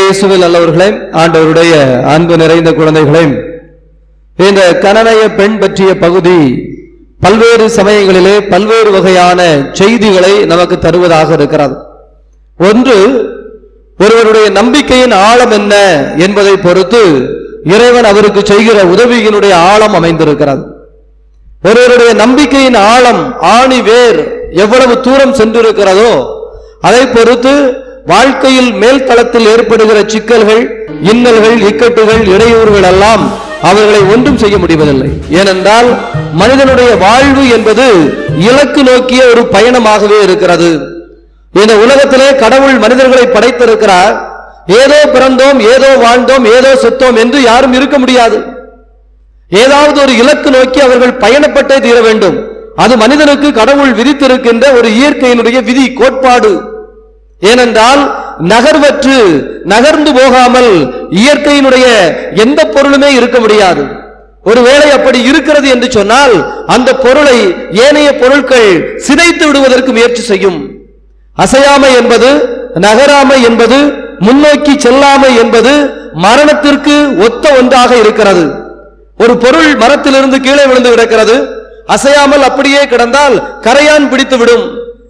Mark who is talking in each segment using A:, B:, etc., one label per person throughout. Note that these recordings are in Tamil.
A: இயேசுவில் நல்லவர்களே ஆண்டவருடைய அன்பு நிறைந்த குழந்தைகளே இந்த கனநய பெண் பற்றிய பகுதி பல்வேறு சமயங்களிலே பல்வேறு வகையான செய்திகளை நமக்கு தருவதாக இருக்கிறது ஒன்று ஒருவருடைய நம்பிக்கையின் ஆழம் என்ன என்பதை பொறுத்து இறைவன் அவருக்கு செய்கிற உதவியினுடைய ஆழம் அமைந்திருக்கிறது ஒருவருடைய நம்பிக்கையின் ஆழம் ஆணி வேர் எவ்வளவு தூரம் சென்றிருக்கிறதோ அதை பொறுத்து வாழ்க்கையில் மேல் தளத்தில் ஏற்படுகிற சிக்கல்கள் இன்னல்கள் இக்கட்டுகள் இடையூறுகள் எல்லாம் அவர்களை ஒன்றும் செய்ய முடிவதில்லை ஏனென்றால் மனிதனுடைய வாழ்வு என்பது இலக்கு நோக்கிய ஒரு பயணமாகவே இருக்கிறது இந்த உலகத்திலே கடவுள் மனிதர்களை படைத்திருக்கிறார் ஏதோ பிறந்தோம் ஏதோ வாழ்ந்தோம் ஏதோ செத்தோம் என்று யாரும் இருக்க முடியாது ஏதாவது ஒரு இலக்கு நோக்கி அவர்கள் பயணப்பட்டே தீர வேண்டும் அது மனிதனுக்கு கடவுள் விதித்திருக்கின்ற ஒரு இயற்கையினுடைய விதி கோட்பாடு ஏனென்றால் நகர்வற்று நகர்ந்து போகாமல் இயற்கையினுடைய எந்த பொருளுமே இருக்க முடியாது ஒருவேளை அப்படி இருக்கிறது என்று சொன்னால் அந்த பொருளை ஏனைய பொருட்கள் சிதைத்து விடுவதற்கு முயற்சி செய்யும் அசையாமை என்பது நகராமை என்பது முன்னோக்கி செல்லாமை என்பது மரணத்திற்கு ஒத்த ஒன்றாக இருக்கிறது ஒரு பொருள் மரத்திலிருந்து கீழே விழுந்து கிடக்கிறது அசையாமல் அப்படியே கிடந்தால் கரையான் பிடித்து விடும்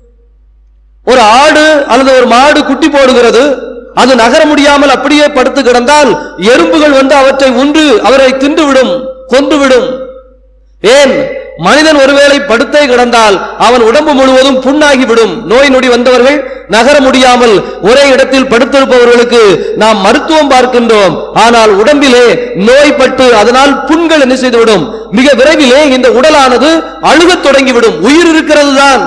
A: ஒரு ஆடு அல்லது ஒரு மாடு குட்டி போடுகிறது அது நகர முடியாமல் அப்படியே படுத்து கிடந்தால் எறும்புகள் வந்து அவற்றை உண்டு அவரை தின்றுவிடும் கொன்றுவிடும் ஏன் மனிதன் ஒருவேளை படுத்தே கிடந்தால் அவன் உடம்பு முழுவதும் புண்ணாகிவிடும் நோய் நொடி வந்தவர்கள் நகர முடியாமல் ஒரே இடத்தில் படுத்திருப்பவர்களுக்கு நாம் மருத்துவம் பார்க்கின்றோம் ஆனால் உடம்பிலே நோய்பட்டு அதனால் புண்கள் என்ன செய்துவிடும் மிக விரைவிலே இந்த உடலானது அழுகத் தொடங்கிவிடும் உயிர் இருக்கிறது தான்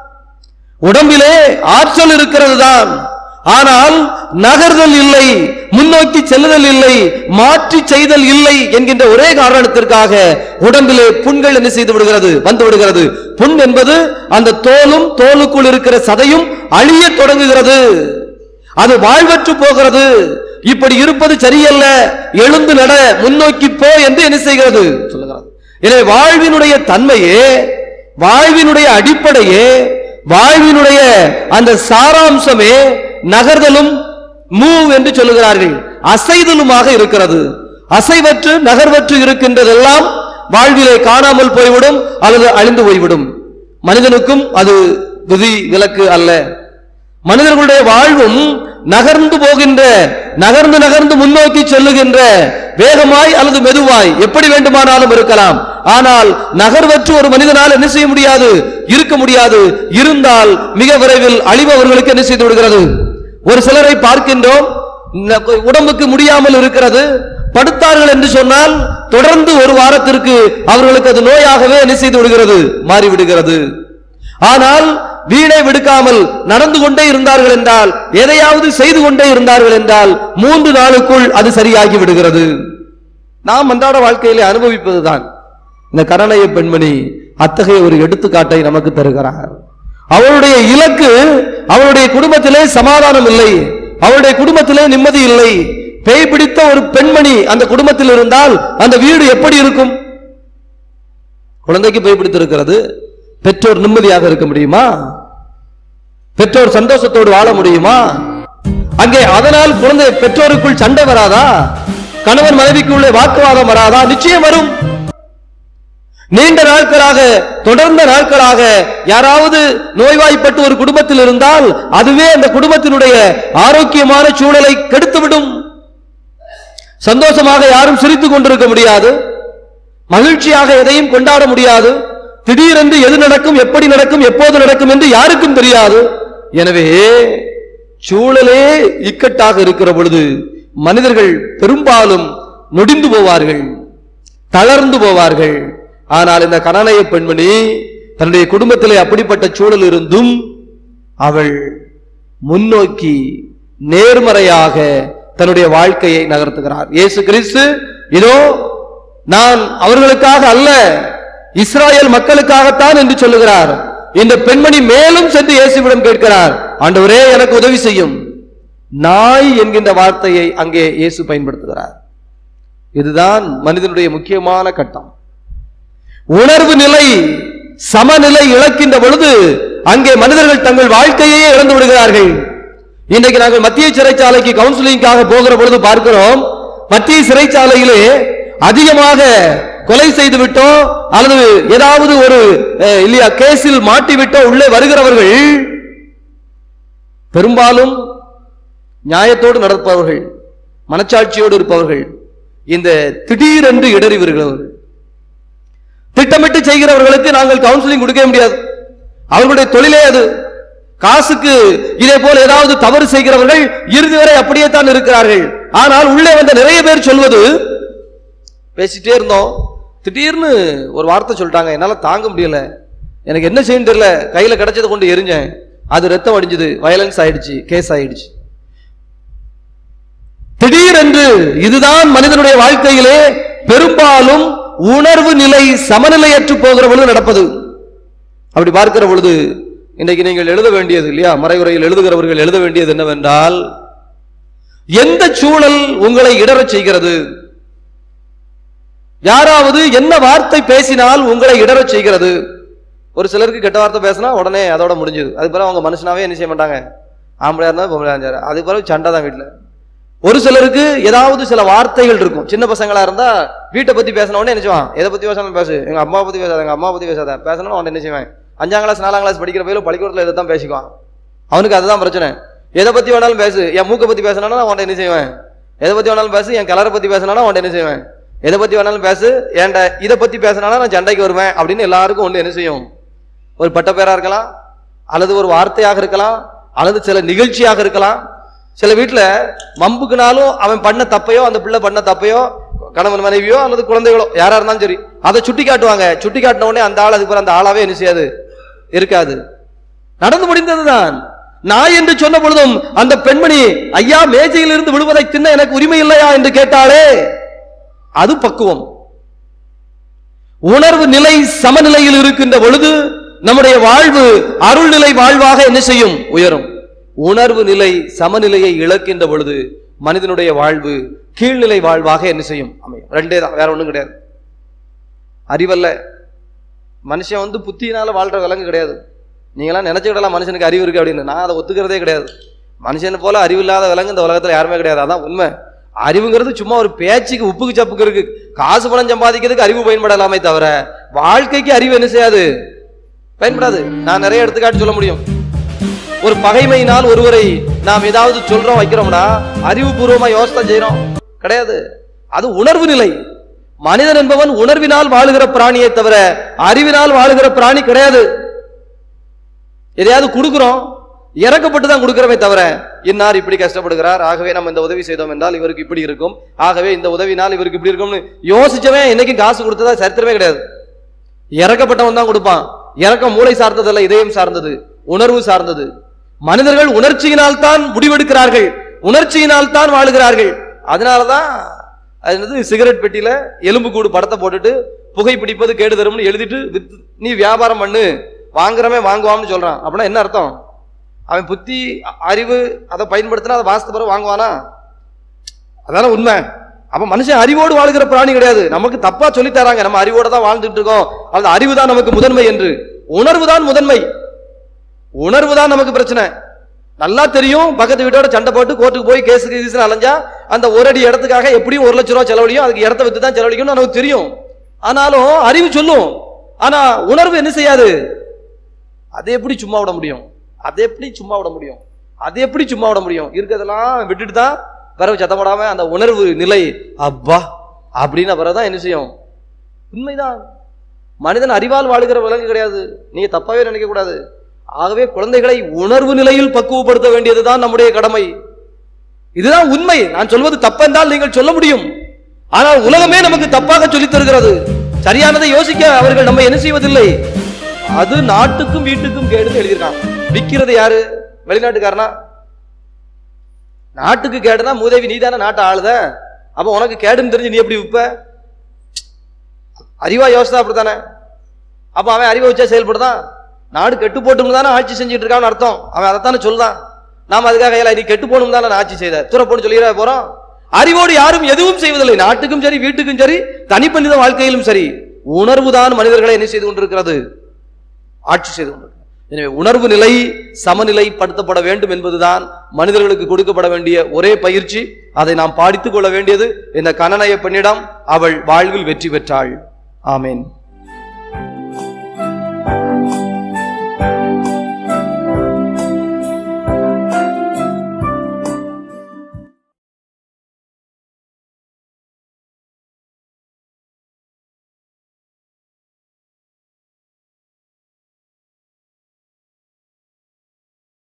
A: உடம்பிலே ஆற்றல் இருக்கிறது தான் ஆனால் நகர்தல் இல்லை முன்னோக்கி செல்லுதல் இல்லை மாற்றி செய்தல் இல்லை என்கின்ற ஒரே காரணத்திற்காக உடம்பிலே புண்கள் என்ன செய்து விடுகிறது வந்து விடுகிறது புண் என்பது அந்த தோலும் தோலுக்குள் இருக்கிற சதையும் அழிய தொடங்குகிறது அது வாழ்வற்று போகிறது இப்படி இருப்பது சரியல்ல எழுந்து நட முன்னோக்கி போ என்று என்ன செய்கிறது சொல்லுகிறது எனவே வாழ்வினுடைய தன்மையே வாழ்வினுடைய அடிப்படையே வாழ்வினுடைய அந்த சாராம்சமே நகர்தலும் மூவ் என்று சொல்லுகிறார்கள் அசைதலுமாக இருக்கிறது அசைவற்று நகர்வற்று இருக்கின்றதெல்லாம் வாழ்விலே காணாமல் போய்விடும் அல்லது அழிந்து போய்விடும் மனிதனுக்கும் அது விதி விலக்கு அல்ல மனிதர்களுடைய வாழ்வும் நகர்ந்து போகின்ற நகர்ந்து நகர்ந்து முன்னோக்கி செல்லுகின்ற வேகமாய் அல்லது மெதுவாய் எப்படி வேண்டுமானாலும் இருக்கலாம் ஆனால் நகர்வற்று ஒரு மனிதனால் என்ன செய்ய முடியாது இருக்க முடியாது இருந்தால் மிக விரைவில் அழிபவர்களுக்கு என்ன செய்து விடுகிறது ஒரு சிலரை பார்க்கின்றோம் ந- உடம்புக்கு முடியாமல் இருக்கிறது படுத்தார்கள் என்று சொன்னால் தொடர்ந்து ஒரு வாரத்திற்கு அவர்களுக்கு அது நோயாகவே என்ன செய்து விடுகிறது மாறிவிடுகிறது ஆனால் வீணை விடுக்காமல் நடந்து கொண்டே இருந்தார்கள் என்றால் எதையாவது செய்து கொண்டே இருந்தார்கள் என்றால் மூன்று நாளுக்குள் அது சரியாகி விடுகிறது நாம் அன்றாட வாழ்க்கையிலே அனுபவிப்பதுதான் இந்த கரணய பெண்மணி அத்தகைய ஒரு எடுத்துக்காட்டை நமக்கு தருகிறார் அவளுடைய இலக்கு அவளுடைய குடும்பத்திலே சமாதானம் இல்லை அவளுடைய குடும்பத்திலே நிம்மதி இல்லை பேய் பிடித்த ஒரு பெண்மணி அந்த குடும்பத்தில் இருந்தால் அந்த வீடு எப்படி இருக்கும் குழந்தைக்கு பேய் பிடித்திருக்கிறது பெற்றோர் நிம்மதியாக இருக்க முடியுமா பெற்றோர் சந்தோஷத்தோடு வாழ முடியுமா அங்கே அதனால் குழந்தை பெற்றோருக்குள் சண்டை வராதா கணவன் மனைவிக்குள்ளே வாக்குவாதம் வராதா நிச்சயம் வரும் நீண்ட நாட்களாக தொடர்ந்த நாட்களாக யாராவது நோய்வாய்ப்பட்டு ஒரு குடும்பத்தில் இருந்தால் அதுவே அந்த குடும்பத்தினுடைய ஆரோக்கியமான சூழலை கெடுத்துவிடும் சந்தோஷமாக யாரும் சிரித்துக் கொண்டிருக்க முடியாது மகிழ்ச்சியாக எதையும் கொண்டாட முடியாது திடீரென்று எது நடக்கும் எப்படி நடக்கும் எப்போது நடக்கும் என்று யாருக்கும் தெரியாது எனவே சூழலே இக்கட்டாக இருக்கிற பொழுது மனிதர்கள் பெரும்பாலும் நொடிந்து போவார்கள் தளர்ந்து போவார்கள் ஆனால் இந்த கனநய பெண்மணி தன்னுடைய குடும்பத்திலே அப்படிப்பட்ட சூழல் இருந்தும் அவள் முன்னோக்கி நேர்மறையாக தன்னுடைய வாழ்க்கையை நகர்த்துகிறார் இயேசு கிறிஸ்து இதோ நான் அவர்களுக்காக அல்ல இஸ்ராயேல் மக்களுக்காகத்தான் என்று சொல்லுகிறார் இந்த பெண்மணி மேலும் சென்று இயேசுவிடம் கேட்கிறார் ஆண்டவரே எனக்கு உதவி செய்யும் நாய் என்கின்ற வார்த்தையை அங்கே இயேசு பயன்படுத்துகிறார் இதுதான் மனிதனுடைய முக்கியமான கட்டம் உணர்வு நிலை சமநிலை இழக்கின்ற பொழுது அங்கே மனிதர்கள் தங்கள் வாழ்க்கையே இழந்து விடுகிறார்கள் இன்றைக்கு நாங்கள் மத்திய சிறைச்சாலைக்கு கவுன்சிலிங்காக போகிற பொழுது பார்க்கிறோம் மத்திய சிறைச்சாலையிலே அதிகமாக கொலை செய்து விட்டோ அல்லது ஏதாவது ஒரு அஹ், இல்லையா கேஸில் மாட்டி விட்டோ உள்ளே வருகிறவர்கள் பெரும்பாலும் நியாயத்தோடு நடப்பவர்கள் மனச்சாட்சியோடு இருப்பவர்கள் இந்த திடீரென்று இடறி வருகிறவர்கள் திட்டமிட்டு செய்கிறவர்களுக்கு நாங்கள் கவுன்சிலிங் கொடுக்க முடியாது அவர்களுடைய தொழிலே அது காசுக்கு இதே போல ஏதாவது தவறு செய்கிறவர்கள் இறுதி வரை அப்படியே தான் இருக்கிறார்கள் ஆனால் உள்ளே வந்த நிறைய பேர் சொல்வது பேசிட்டே இருந்தோம் திடீர்னு ஒரு வார்த்தை சொல்லிட்டாங்க என்னால தாங்க முடியல எனக்கு என்ன செய்யணும் தெரியல கையில கிடைச்சதை கொண்டு எரிஞ்சேன் அது ரத்தம் அடிஞ்சது வயலன்ஸ் ஆயிடுச்சு கேஸ் ஆயிடுச்சு திடீரென்று இதுதான் மனிதனுடைய வாழ்க்கையிலே பெரும்பாலும் உணர்வு நிலை சமநிலையற்று போகிற பொழுது நடப்பது அப்படி பார்க்கிற பொழுது இன்றைக்கு நீங்கள் எழுத வேண்டியது இல்லையா மறைவுரையில் எழுதுகிறவர்கள் எழுத வேண்டியது என்னவென்றால் எந்த சூழல் உங்களை இடறச் செய்கிறது யாராவது என்ன வார்த்தை பேசினால் உங்களை இடறச் செய்கிறது ஒரு சிலருக்கு கெட்ட வார்த்தை பேசினா உடனே அதோட முடிஞ்சது அது பிறகு அவங்க மனுஷனாவே என்ன செய்ய மாட்டாங்க ஆம்பளையா இருந்தா பொம்பளையா இருந்தாரு அது பிறகு சண்டை தான் வீட்டுல ஒரு சிலருக்கு ஏதாவது சில வார்த்தைகள் இருக்கும் சின்ன பசங்களா இருந்தா வீட்டை பத்தி பேசின உடனே என்ன செய்வான் எதை பத்தி பேசணும் பேசு எங்க அம்மா பத்தி பேசாத எங்க அம்மா பத்தி பேசாத பேசணும் அவன் என்ன செய்வான் அஞ்சாம் கிளாஸ் நாலாம் கிளாஸ் படிக்கிற பையில பள்ளிக்கூடத்துல இதை தான் பேசிக்குவான் அவனுக்கு அதுதான் பிரச்சனை எதை பத்தி வேணாலும் பேசு என் மூக்கை பத்தி பேசினா அவன் என்ன செய்வேன் எதை பத்தி வேணாலும் பேசு என் கலரை பத்தி பேசினா அவன் என்ன செய்வேன் எதை பத்தி வேணாலும் பேசு ஏன்டா இதை பத்தி பேசினா நான் சண்டைக்கு வருவேன் அப்படின்னு எல்லாருக்கும் ஒண்ணு என்ன செய்யும் ஒரு பட்ட பேரா இருக்கலாம் அல்லது ஒரு வார்த்தையாக இருக்கலாம் அல்லது சில நிகழ்ச்சியாக இருக்கலாம் சில வீட்டுல மம்புக்குனாலும் அவன் பண்ண தப்பையோ அந்த பிள்ளை பண்ண தப்பையோ கணவன் மனைவியோ அல்லது குழந்தைகளோ யாரா இருந்தாலும் சரி அதை சுட்டி காட்டுவாங்க சுட்டி காட்டின உடனே அந்த ஆள் அதுக்கு பிறகு அந்த ஆளாவே என்ன செய்யாது இருக்காது நடந்து முடிந்ததுதான் நாய் என்று சொன்ன பொழுதும் அந்த பெண்மணி ஐயா மேஜையில் இருந்து விழுவதை தின்ன எனக்கு உரிமை இல்லையா என்று கேட்டாளே அது பக்குவம் உணர்வு நிலை சமநிலையில் இருக்கின்ற பொழுது நம்முடைய வாழ்வு அருள்நிலை வாழ்வாக என்ன செய்யும் உயரும் உணர்வு நிலை சமநிலையை இழக்கின்ற பொழுது மனிதனுடைய வாழ்வு கீழ்நிலை வாழ்வாக என்ன செய்யும் அமையும் ரெண்டே தான் வேற ஒண்ணும் கிடையாது அறிவல்ல மனுஷன் வந்து புத்தியினால வாழ்ற விலங்கு கிடையாது நீங்களாம் நினைச்சுக்கிடலாம் மனுஷனுக்கு அறிவு இருக்கு அப்படின்னு நான் அதை ஒத்துக்கிறதே கிடையாது மனுஷனை போல அறிவு இல்லாத விலங்கு இந்த உலகத்துல யாருமே கிடையாது அதான் உண்மை அறிவுங்கிறது சும்மா ஒரு பேச்சுக்கு உப்புக்கு சப்புக்கு இருக்கு காசு பணம் சம்பாதிக்கிறதுக்கு அறிவு பயன்படலாமே தவிர வாழ்க்கைக்கு அறிவு என்ன செய்யாது பயன்படாது நான் நிறைய எடுத்துக்காட்டு சொல்ல முடியும் ஒரு பகைமையினால் ஒருவரை நாம் ஏதாவது சொல்றோம் வைக்கிறோம்னா அறிவுபூர்வமா யோசனை செய்யறோம் கிடையாது அது உணர்வு நிலை மனிதன் என்பவன் உணர்வினால் வாழுகிற பிராணியை தவிர அறிவினால் வாழுகிற பிராணி கிடையாது எதையாவது கொடுக்கிறோம் இறக்கப்பட்டு தான் கொடுக்கிறோமே தவிர இன்னார் இப்படி கஷ்டப்படுகிறார் ஆகவே நம்ம இந்த உதவி செய்தோம் என்றால் இவருக்கு இப்படி இருக்கும் ஆகவே இந்த உதவினால் இவருக்கு இப்படி இருக்கும்னு யோசிச்சவன் என்னைக்கும் காசு கொடுத்ததா சரித்திரமே கிடையாது இறக்கப்பட்டவன் தான் கொடுப்பான் இறக்கம் மூளை சார்ந்ததல்ல இதயம் சார்ந்தது உணர்வு சார்ந்தது மனிதர்கள் உணர்ச்சியினால் தான் முடிவெடுக்கிறார்கள் உணர்ச்சியினால் தான் வாழுகிறார்கள் அதனாலதான் அது என்னது சிகரெட் பெட்டியில எலும்பு கூடு படத்தை போட்டுட்டு புகை பிடிப்பது கேடு தரும்னு எழுதிட்டு வித்து நீ வியாபாரம் பண்ணு வாங்குறவன் வாங்குவான்னு சொல்றான் அப்படின்னா என்ன அர்த்தம் அவன் புத்தி அ- அறிவு அதை பயன்படுத்தினா அதை வாசத்து பிறகு வாங்குவானா அதான உண்மை அப்ப மனுஷன் அறிவோடு வாழ்கிற பிராணி கிடையாது நமக்கு தப்பா சொல்லி தராங்க நம்ம அறிவோட தான் வாழ்ந்துட்டு இருக்கோம் அது அறிவு தான் நமக்கு முதன்மை என்று உணர்வு தான் முதன்மை உணர்வு தான் நமக்கு பிரச்சனை நல்லா தெரியும் பக்கத்து வீட்டோட சண்டை போட்டு கோர்ட்டுக்கு போய் கேஸுக்கு கீசுன்னு அலைஞ்சா அந்த ஒரு அடி இடத்துக்காக எப்படியும் ஒரு லட்ச ரூபா செலவழியும் அதுக்கு இடத்த வித்து தான் செலவழிக்கும்னு நமக்கு தெரியும் ஆனாலும் அறிவு சொல்லும் ஆனா உணர்வு என்ன செய்யாது அதை எப்படி சும்மா விட முடியும் அதை எப்படி சும்மா விட முடியும் அதை எப்படி சும்மா விட முடியும் இருக்கிறதெல்லாம் விட்டுட்டு தான் பிறகு சத்தப்படாம அந்த உணர்வு நிலை அப்பா அப்படின்னு பிறகுதான் என்ன செய்யும் உண்மைதான் மனிதன் அறிவால் வாழுகிற விலங்கு கிடையாது நீங்க தப்பாவே நினைக்க கூடாது ஆகவே குழந்தைகளை உணர்வு நிலையில் பக்குவப்படுத்த வேண்டியதுதான் நம்முடைய கடமை இதுதான் உண்மை நான் சொல்வது தப்பென்றால் நீங்கள் சொல்ல முடியும் ஆனால் உலகமே நமக்கு தப்பாக சொல்லித் தருகிறது சரியானதை யோசிக்க அவர்கள் நம்ம என்ன செய்வதில்லை அது நாட்டுக்கும் வீட்டுக்கும் கேடுன்னு எழுதியிருக்கான் விக்கிறது யாரு வெளிநாட்டுக்காரனா நாட்டுக்கு கேடுனா மூதேவி நீ தானே நாட்டை ஆளுத அப்ப உனக்கு கேடுன்னு தெரிஞ்சு நீ எப்படி விப்ப அறிவா யோசித்தா அப்படித்தானே அப்ப அவன் அறிவை வச்சா செயல்படுதான் நாடு கெட்டு போட்டும் தானே ஆட்சி செஞ்சுட்டு இருக்கான்னு அர்த்தம் அவன் அதைத்தானே சொல்லுதான் நாம அதுக்காக ஏல நீ கெட்டு போகணும் தானே நான் ஆட்சி செய்த துறப்போன்னு சொல்லிட போறோம் அறிவோடு யாரும் எதுவும் செய்வதில்லை நாட்டுக்கும் சரி வீட்டுக்கும் சரி தனிப்பணித வாழ்க்கையிலும் சரி உணர்வுதான் மனிதர்களை என்ன செய்து கொண்டிருக்கிறது ஆட்சி செய்து கொண்டிருக்கிறது எனவே உணர்வு நிலை சமநிலைப்படுத்தப்பட வேண்டும் என்பதுதான் மனிதர்களுக்கு கொடுக்கப்பட வேண்டிய ஒரே பயிற்சி அதை நாம் பாடித்துக் கொள்ள வேண்டியது இந்த கனநய பெண்ணிடம் அவள் வாழ்வில் வெற்றி பெற்றாள் ஆமேன்